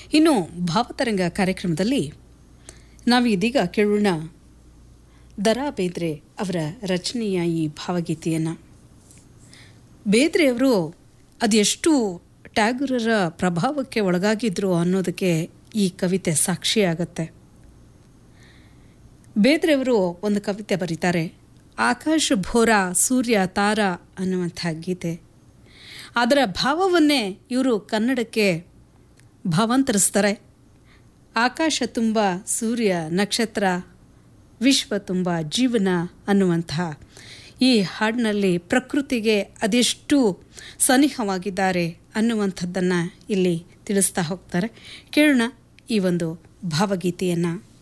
ಇನ್ನು ಭಾವತರಂಗ ಕಾರ್ಯಕ್ರಮದಲ್ಲಿ ನಾವೀದೀಗ ಕೇಳೋಣ ದರಾ ಬೇದ್ರೆ ಅವರ ರಚನೆಯ ಈ ಭಾವಗೀತೆಯನ್ನು ಬೇದ್ರೆಯವರು ಅದೆಷ್ಟು ಟ್ಯಾಗೂರರ ಪ್ರಭಾವಕ್ಕೆ ಒಳಗಾಗಿದ್ರು ಅನ್ನೋದಕ್ಕೆ ಈ ಕವಿತೆ ಸಾಕ್ಷಿಯಾಗತ್ತೆ ಬೇದ್ರೆಯವರು ಒಂದು ಕವಿತೆ ಬರೀತಾರೆ ಆಕಾಶ ಭೋರ ಸೂರ್ಯ ತಾರ ಅನ್ನುವಂಥ ಗೀತೆ ಅದರ ಭಾವವನ್ನೇ ಇವರು ಕನ್ನಡಕ್ಕೆ ಭಾವಾಂತರಿಸ್ತಾರೆ ಆಕಾಶ ತುಂಬ ಸೂರ್ಯ ನಕ್ಷತ್ರ ವಿಶ್ವ ತುಂಬ ಜೀವನ ಅನ್ನುವಂಥ ಈ ಹಾಡಿನಲ್ಲಿ ಪ್ರಕೃತಿಗೆ ಅದೆಷ್ಟು ಸನಿಹವಾಗಿದ್ದಾರೆ ಅನ್ನುವಂಥದ್ದನ್ನು ಇಲ್ಲಿ ತಿಳಿಸ್ತಾ ಹೋಗ್ತಾರೆ ಕೇಳೋಣ ಈ ಒಂದು ಭಾವಗೀತೆಯನ್ನು